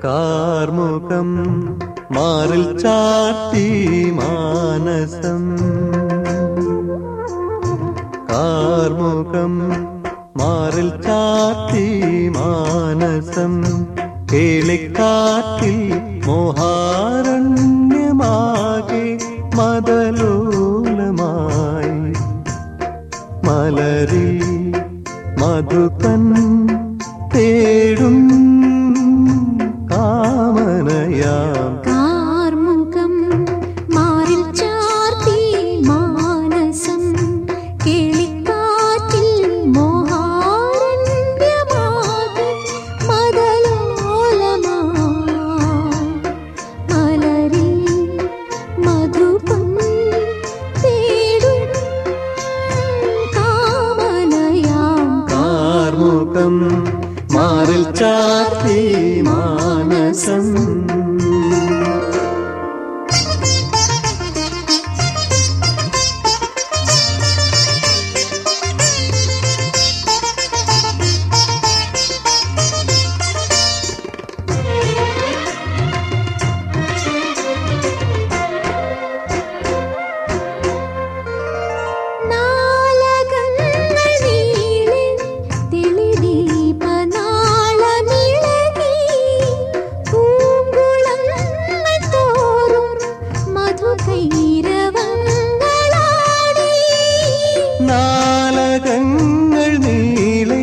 കാർമുഖം മാറിൽ ചാത്തി മാനസം കാർമുഖം മാറിൽ ചാത്തി മാനസം കേളിക്കാറ്റിൽ മോഹാരണ്യമാകെ മതലോലമായി മലരിൽ മധുകൻ തേടും കാമനയാം കാർമുഖം മാറിൽ ചാർത്തി മാനസം കേളിക്കാറ്റിൽ മോഹാരണ്യമാകെ മദലോലമായി മലരിൽ മധുപം തേടും കാമനയാം കാർമുഖം മാറിൽ ചാത്തി മാനസം നാലകങ്ങൾ നീളെ തെളിദീപനാളമിളകി പൂങ്കുളങ്ങൾ തോറും മധുകൈരവങ്ങളാടി നാലകങ്ങൾ നീളെ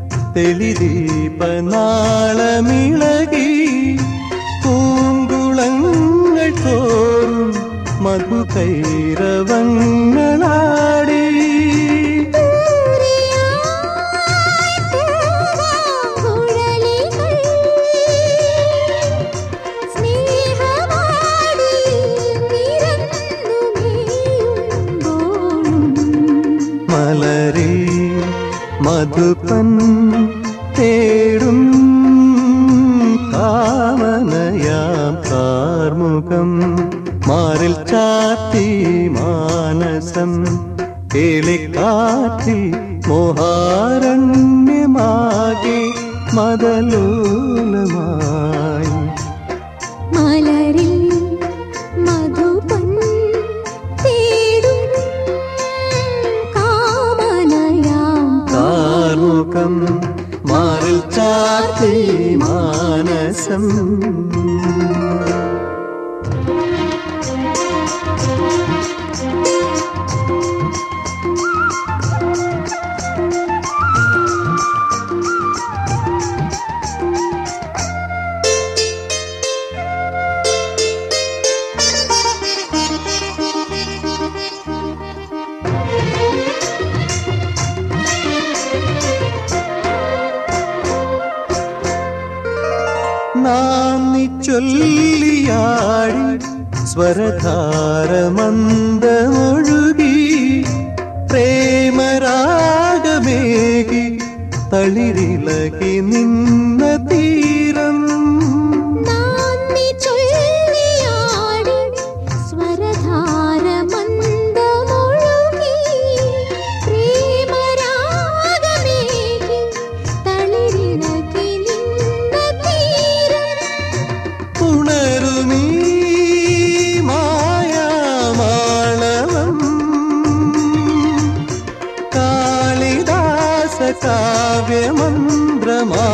തെളിദീപനാളമിളകി പൂങ്കുളങ്ങൾ തോറും മധുകൈരവങ്ങളാടി ൂരിയായി പൂവാങ്കുഴലികൾ സ്നേഹമാടി നിരന്നു മേയുമ്പോഴും മലരിൽ മധുപൻ തേടും കാമനയാം കാർമുഖം മാറിൽ ചാത്തി മാനസം കേളിക്കാറ്റിൽ മോഹാരണ്യമാകെ മതലോലമായി മലരിൽ മധുപൻ തേടും കാമനയാം കാർമുഖം മാറിൽ ചാത്തി മാനസം നാന്നി ചൊല്ലിയാടി സ്വരധാരമന്ദമൊഴുകി പ്രേമരാഗമേകി തളിരിളകി നിന്ന തീരം നാന്ദി ചൊല്ലിയാടി സ്വരധാരമന്ദമൊഴുകി പ്രേമരാഗമേകി തളിരിളകി നിന്ന തീരം ഉണരുമീ മായാമാളവം കാളിദാസ കാവ്യമന്ത്രമാ